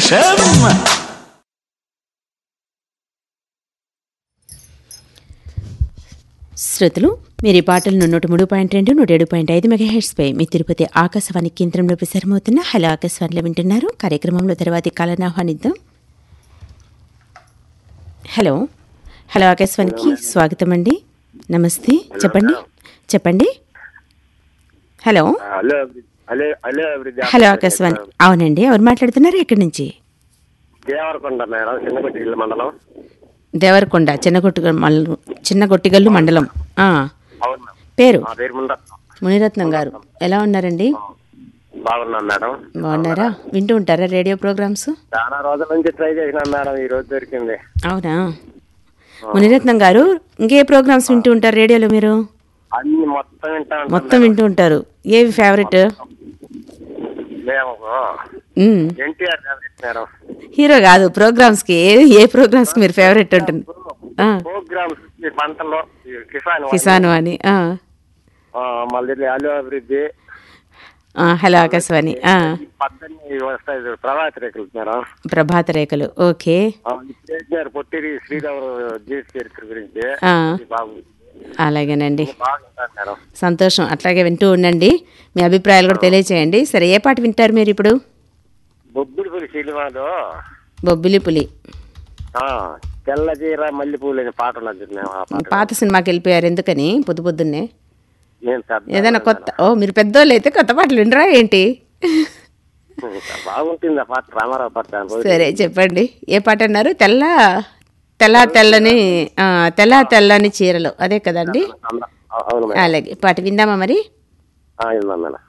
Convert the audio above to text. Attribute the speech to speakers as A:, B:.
A: విశేషం
B: శ్రోతలు మీరు ఈ పాటలను నూట మూడు పాయింట్ రెండు నూట ఏడు పాయింట్ ఐదు మెగాహెడ్స్పై మీ తిరుపతి ఆకాశవాణి కేంద్రంలో ప్రసారమవుతున్న హలో ఆకాశవాణిలో వింటున్నారు కార్యక్రమంలో తర్వాతి కాలను ఆహ్వానిద్దాం హలో హలో ఆకాశవాణికి స్వాగతం అండి నమస్తే చెప్పండి చెప్పండి హలో
C: హలో హలో హలో అభివృద్ధి
B: హలో ఆకాశవాణి అవునండి ఎవరు మాట్లాడుతున్నారు ఎక్కడి నుంచి
C: దేవరకొండ మేడం చిన్నపట్టిల్లు మండలం
B: దేవరకొండ చిన్నగొట్టు మండలం చిన్నగొట్టిగల్లు మండలం ఆ,
C: అవును
B: పేరు
C: మా పేరు ముంద
B: మునిరత్నం గారు ఎలా ఉన్నారండి
C: బాగున్నాను మేడం
B: బాగున్నారా వింటూ ఉంటారా రేడియో ప్రోగ్రామ్స్
C: చాలా రోజుల నుంచి ట్రై చేసినాను మేడం ఈ రోజు దొరికింది
B: అవునా మునిరత్నం గారు ఇంకే ప్రోగ్రామ్స్ వింటూ ఉంటారు రేడియోలో మీరు
C: అన్ని మొత్తం వింటా ఉంటాం
B: మొత్తం వింటూ ఉంటారు ఏవి ఫేవరెట్
C: మేము
B: మ్,
C: ఎన్టీఆర్ ఫేవరెట్ మేడం
B: హీరో కాదు ప్రోగ్రామ్స్కి ఏ ఏ ప్రోగ్రామ్స్కి మీరు ఫేవరెట్ ఉంటుంది ఆ,
C: ప్రోగ్రామ్స్ ఈ పంటలో ఈ కిసాన్ వాణి,
B: కిసాను అని ఆ,
C: ఆ, మళ్ళీ హలో అభివృద్ధి
B: ఆ, హలో ఆకాశవాణి ఆ,
C: ఈ పద్దెనిమిది వస్తాయి చూడు, ప్రభాత్ రేఖలు మేడం
B: ప్రభాత రేఖలు ఓకే
C: ఆ, ఇప్పుడు వేసినారు పొట్టిరి శ్రీరాముడు జీవిత చరిత్ర గురించి
B: ఆ,
C: ఇది బాగుంది
B: అలాగేనండి
C: బాగుంటారు మేడం
B: సంతోషం అట్లాగే వింటూ ఉండండి మీ అభిప్రాయాలు కూడా తెలియచేయండి సరే ఏ పాట వింటారు మీరు ఇప్పుడు
C: బొబ్బిలిపల్లి సినిమాలో
B: బొబ్బిలి పులి
C: ఆ, తెల్ల చీర మల్లెపూలు అనే పాట ఉన్నది చూడు మేము ఆ పాట
B: పాత సినిమాకి వెళ్ళిపోయారు ఎందుకని పొద్దు పొద్దున్నే
C: నేను పెద్ద
B: ఏదైనా కొత్త ఓ మీరు పెద్దోళ్ళు అయితే కొత్త పాటలు వినరా ఏంటి
C: బాగుంటుంది ఆ పాట రామారావు పాట రోజు
B: సరే చెప్పండి ఏ పాట అన్నారు తెల్ల తెల్ల తెల్లని ఆ, తెల్ల తెల్లని చీరలు అదే కదండి
C: అంద- అవును మేడం
B: అలాగే పాట విందామా మరి
C: ఆ, విన్నాను మేడం